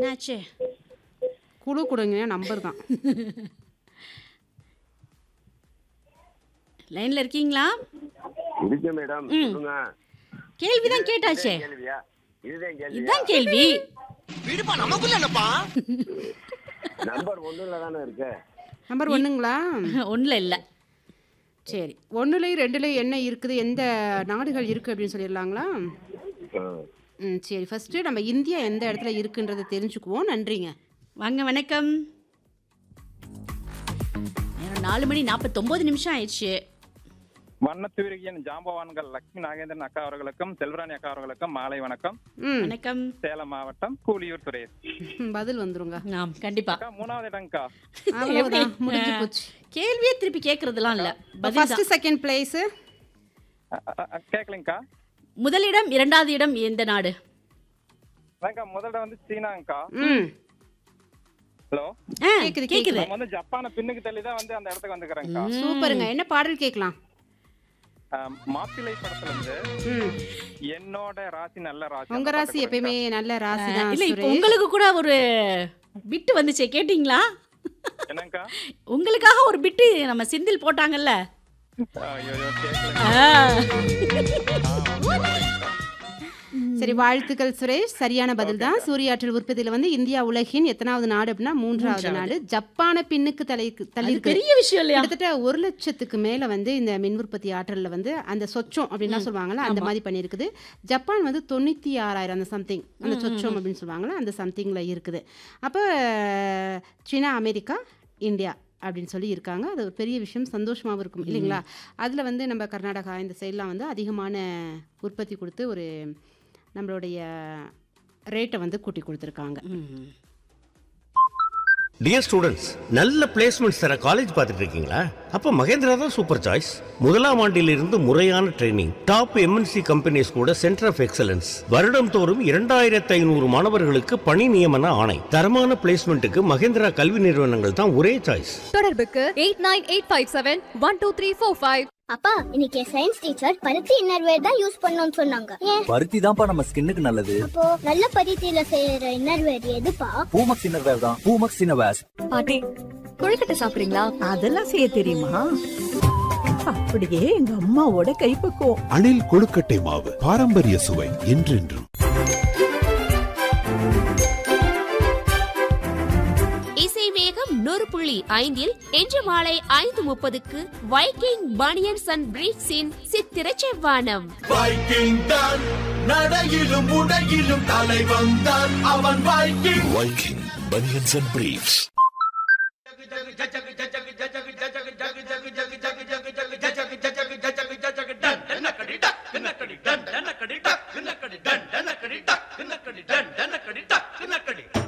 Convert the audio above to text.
என்னாச்சு குழு கொடுங்க நம்பர் தான் லைன்ல இருக்கீங்களா இருக்கு மேடம் சொல்லுங்க கேள்விதான் கேட்டாச்சே கேள்வியா இதுதான் கேள்வி இதுதான் கேள்வி விடுப்பா நமக்குள்ள என்னப்பா நம்பர் ஒண்ணுல தானே இருக்கு நம்பர் ஒன்றுங்களா ஒண்ணுல இல்ல சரி ஒன்றுலேயும் ரெண்டுலேயும் என்ன இருக்குது எந்த நாடுகள் இருக்குது அப்படின்னு சொல்லிடலாங்களா ஆ. ம் சரி ஃபஸ்ட்டு நம்ம இந்தியா எந்த இடத்துல இருக்குன்றதை தெரிஞ்சுக்குவோம் நன்றிங்க வாங்க வணக்கம் நேரம் நாலு மணி நாற்பத்தொன்பது நிமிஷம் ஆயிடுச்சு வண்ணத்தூரியன் ஜாம்பவான்கள் லட்சுமி நாகேந்திரன் அக்கா அவர்களுக்கும் செல்வராணி அக்கா அவர்களுக்கும் மாலை வணக்கம் ம் வணக்கம் சேலம் மாவட்டம் கூலியூர் சுரேஷ் ம், பதில் வந்துருங்க ஆம் கண்டிப்பா அக்கா மூணாவது இடம்க்கா அவ்வளவுதான் முடிஞ்சு போச்சு கேள்வியே திருப்பி கேட்கறதுலாம் இல்ல பதில் ஃபர்ஸ்ட் செகண்ட் பிளேஸு அ- அ- அ- கேட்கலைங்கக்கா முதலிடம் இரண்டாவது இடம் எந்த நாடு அதான்க்கா முதல்ல வந்து சீனாங்கக்கா ம் ஹலோ ஆ, கேக்குது, கேக்குது நம்ம வந்து ஜப்பானை பின்னுக்கு தள்ளி தான் வந்து அந்த இடத்துக்கு வந்துக்கிறேங்க்கா சூப்பருங்க என்ன பாடல் கேட்கலாம் மாப்பிள்ளை படத்துல இருந்து ம் என்னோட ராசி நல்ல ராசி உங்க அந்த ராசி பாட்டு எப்பயுமே நல்ல ராசி தான் இல்ல இப்ப சுரேஷ். உங்களுக்கு கூட ஒரு பிட்டு வந்துச்சே கேட்டிங்களா போடுங்க. என்னங்கக்கா உங்களுக்காக ஒரு பிட்டு நம்ம சிந்தில் போட்டாங்கல்ல ஐயோ கேட்கல ஆ. சரி வாழ்த்துக்கள் சுரேஷ் சரியான பதில் தான் சூரிய ஆற்றல் உற்பத்தியில வந்து இந்தியா உலகின் எத்தனாவது நாடு அப்படின்னா மூன்றாவது நாடு ஜப்பான பின்னுக்கு தலை தள்ளி அது இருக்கு பெரிய விஷயம் இல்லையா கிட்டத்தட்ட ஒரு லட்சத்துக்கு மேல வந்து இந்த மின் உற்பத்தி ஆற்றல்ல வந்து அந்த சொச்சம் அப்படின்லாம் சொல்லுவாங்கல்ல அந்த மாதிரி பண்ணியிருக்குது ஜப்பான் வந்து தொண்ணூத்தி ஆறாயிரம் அந்த சம்திங் அந்த சொச்சம் அப்படின்னு சொல்லுவாங்கல்ல அந்த சம்திங்ல இருக்குது அப்போ சீனா அமெரிக்கா இந்தியா அப்படின்னு சொல்லி இருக்காங்க அது ஒரு பெரிய விஷயம் சந்தோஷமாகவும் இருக்கும் இல்லைங்களா அதில் வந்து நம்ம கர்நாடகா இந்த சைட்லாம் வந்து அதிகமான உற்பத்தி கொடுத்து ஒரு நம்மளுடைய ரேட்டை வந்து கூட்டி கொடுத்துருக்காங்க ம். டியர் ஸ்டூடெண்ட்ஸ் நல்ல பிளேஸ்மெண்ட்ஸ் தர காலேஜ் பார்த்துட்டு இருக்கீங்களா அப்போ மகேந்திரா தான் சூப்பர் சாய்ஸ் முதலாம் ஆண்டிலிருந்து முறையான ட்ரைனிங் டாப் எம்என்சி கம்பெனிஸ் கூட சென்டர் ஆஃப் எக்ஸலன்ஸ் வருடம் தோறும் இரண்டாயிரத்து ஐநூறு மாணவர்களுக்கு பணி நியமன ஆணை தரமான பிளேஸ்மெண்ட்டுக்கு மகேந்திரா கல்வி நிறுவனங்கள் தான் ஒரே சாய்ஸ் தொடர்புக்கு eight nine eight five seven one two three four five அப்பா இன்னைக்கு சயின்ஸ் டீச்சர் பருத்தி இன்னர்வேர் தான் யூஸ் பண்ணணும்னு சொன்னாங்க ஏன் பருத்தி தான்ப்பா நம்ம ஸ்கின்னுக்கு நல்லது அப்போ நல்ல பருத்தியில செய்யற இன்னர்வேர் எதுப்பா பூமக்ஸ் இன்னர்வேர் தான் பூமக்ஸ் இன்னர்வேர்ஸ் பாட்டி கொழுக்கட்டை சாப்பிடுறீங்களா அதெல்லாம் செய்ய தெரியுமா அப்படியே எங்க அம்மாவோட கைப்பக்குவம் அணில் கொழுக்கட்டை மாவு பாரம்பரிய சுவை என்றென்றும் இசை வேகம் நூறு புள்ளி ஐந்தில் இன்று மாலை ஐந்து முப்பதுக்கு வைக்கிங் பனியன்ஸ் அண்ட் பிரீட்ஸின் சித்திர செவ்வானம் வைக்கிங் தான் நடையிலும் உடையிலும் தலை வந்தான் அவன் Viking Viking banians and briefs கடி